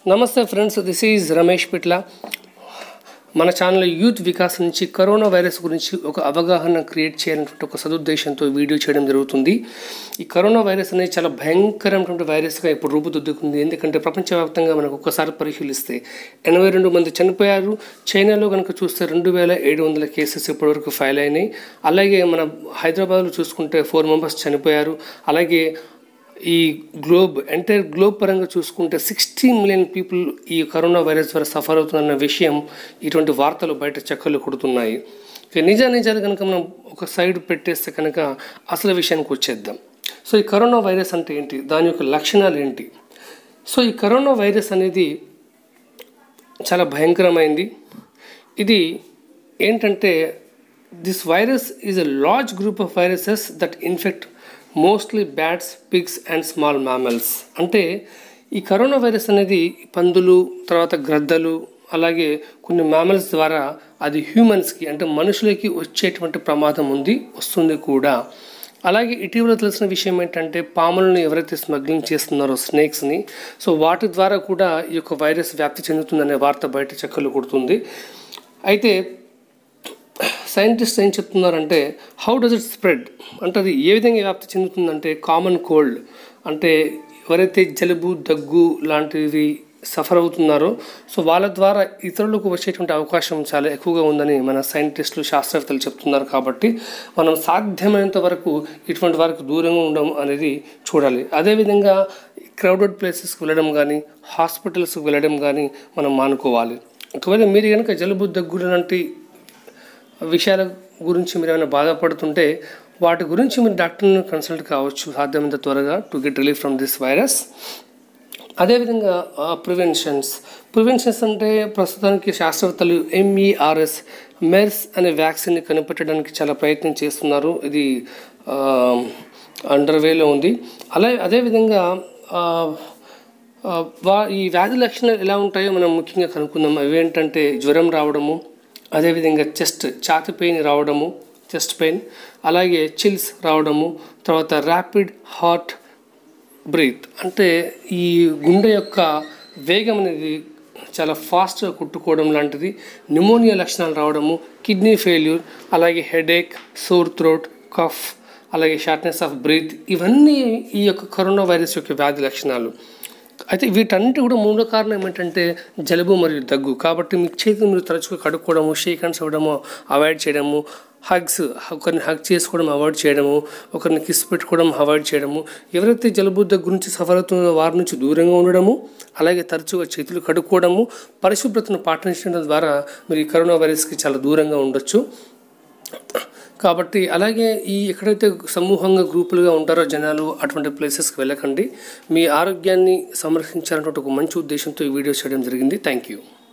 నమస్తే friends this is Ramesh Pitla మన channel youth Vikas నుంచి కరోనా వైరస్ గురించి ఒక అవగాహన క్రియేట్ చేయాలనేటువంటి ఒక సదుద్దేశంతో వీడియో చేయడం జరుగుతుంది ఈ కరోనా వైరస్ అనేది చాలా భయంకరమైనటువంటి వైరస్గా ఇప్పుడు రూపుదిద్దుకుంది ఎందుకంటే ప్రపంచవ్యాప్తంగా మనకు ఒక్కసారి పరిశీలిస్తే ఎనభై రెండు మంది చనిపోయారు చైనాలో కనుక చూస్తే రెండు వేల ఏడు వందల కేసెస్ ఇప్పటివరకు ఫైల్ అయినాయి అలాగే మన హైదరాబాద్లో చూసుకుంటే ఫోర్ మెంబర్స్ చనిపోయారు అలాగే ఈ గ్లోబ్ ఎంటైర్ గ్లోబ్ పరంగా చూసుకుంటే సిక్స్టీ మిలియన్ పీపుల్ ఈ కరోనా వైరస్ ద్వారా సఫర్ అవుతున్న విషయం ఇటువంటి వార్తలు బయట చక్కర్లు కొడుతున్నాయి ఇక నిజ నిజాలు కనుక మనం ఒక సైడ్ పెట్టేస్తే కనుక అసలు విషయానికి వచ్చేద్దాం సో ఈ కరోనా వైరస్ అంటే ఏంటి దాని యొక్క లక్షణాలు ఏంటి సో ఈ కరోనా వైరస్ అనేది చాలా భయంకరమైంది ఇది ఏంటంటే this virus is a large group of viruses that infect mostly bats pigs and small mammals అంటే ఈ కరోనా వైరస్ అనేది పందులు తర్వాత గ్రద్దలు అలాగే కొన్ని మ్యామల్స్ ద్వారా అది హ్యూమన్స్కి అంటే మనుషులకి వచ్చేటువంటి ప్రమాదం ఉంది వస్తుంది కూడా అలాగే ఇటీవల తెలిసిన విషయం ఏంటంటే పాములను ఎవరైతే స్మగ్లింగ్ చేస్తున్నారో స్నేక్స్ని సో వాటి ద్వారా కూడా ఈ యొక్క వైరస్ వ్యాప్తి చెందుతుందనే వార్త బయట చక్కర్లు కొడుతుంది అయితే సైంటిస్ట్ ఏం చెప్తున్నారంటే హౌ డస్ ఇట్ స్ప్రెడ్ అంటే అది ఏ విధంగా వ్యాప్తి చెందుతుందంటే కామన్ కోల్డ్ అంటే ఎవరైతే జలుబు దగ్గు లాంటివి సఫర్ అవుతున్నారో సో వాళ్ళ ద్వారా ఇతరులకు వచ్చేటువంటి అవకాశం చాలా ఎక్కువగా ఉందని మన సైంటిస్టులు శాస్త్రవేత్తలు చెప్తున్నారు కాబట్టి మనం సాధ్యమైనంత వరకు ఇటువంటి వారికి దూరంగా ఉండడం అనేది చూడాలి అదేవిధంగా క్రౌడెడ్ ప్లేసెస్కి వెళ్ళడం కానీ హాస్పిటల్స్కి వెళ్ళడం కానీ మనం మానుకోవాలి ఒకవేళ మీరు కనుక జలుబు దగ్గు లాంటి విషయాల గురించి మీరు ఏమైనా బాధపడుతుంటే వాటి గురించి మీరు డాక్టర్ని కన్సల్ట్ కావచ్చు సాధ్యమైనంత త్వరగా to get relief from this virus అదేవిధంగా ప్రివెన్షన్స్ ప్రివెన్షన్స్ అంటే ప్రస్తుతానికి శాస్త్రవేత్తలు ఎంఈఆర్ఎస్ మెర్స్ అనే వ్యాక్సిన్ని కనిపెట్టడానికి చాలా ప్రయత్నం చేస్తున్నారు ఇది అండర్వేలో ఉంది అలాగే అదేవిధంగా వా ఈ వ్యాధి లక్షణాలు ఎలా ఉంటాయో మనం ముఖ్యంగా కనుక్కుందాం అవి ఏంటంటే జ్వరం రావడము అదేవిధంగా చెస్ట్ ఛాతి పెయిన్ రావడము చెస్ట్ పెయిన్ అలాగే చిల్స్ రావడము తర్వాత ర్యాపిడ్ హార్ట్ బ్రీత్ అంటే ఈ గుండె యొక్క వేగం అనేది చాలా ఫాస్ట్గా కుట్టుకోవడం లాంటిది న్యూమోనియా లక్షణాలు రావడము కిడ్నీ ఫెయిల్యూర్ అలాగే హెడేక్ సోర్ థ్రోట్ కఫ్ అలాగే షార్ట్నెస్ ఆఫ్ బ్రీత్ ఇవన్నీ ఈ యొక్క కరోనా వైరస్ యొక్క వ్యాధి లక్షణాలు అయితే వీటన్నిటి కూడా మూల కారణం ఏమిటంటే జలుబు మరియు దగ్గు కాబట్టి మీ చేతులు మీరు తరచుగా కడుక్కోవడము షేక్ హ్యాండ్స్ ఇవ్వడము అవాయిడ్ చేయడము హగ్స్ ఒకరిని హగ్ చేసుకోవడం అవాయిడ్ చేయడము ఒకరిని కిస్ పెట్టుకోవడం అవాయిడ్ చేయడము ఎవరైతే జలుబు దగ్గు నుంచి సఫర్ అవుతున్నారో వారి నుంచి దూరంగా ఉండడము అలాగే తరచుగా చేతులు కడుక్కోవడము పరిశుభ్రతను పాటించడం ద్వారా మీరు ఈ కరోనా వైరస్కి చాలా దూరంగా ఉండొచ్చు కాబట్టి అలాగే ఈ ఎక్కడైతే సమూహంగా గ్రూపులుగా ఉంటారో జనాలు అటువంటి ప్లేసెస్కి వెళ్ళకండి మీ ఆరోగ్యాన్ని సంరక్షించాలన్నటువంటి ఒక మంచి ఉద్దేశంతో ఈ వీడియో చేయడం జరిగింది థ్యాంక్ యూ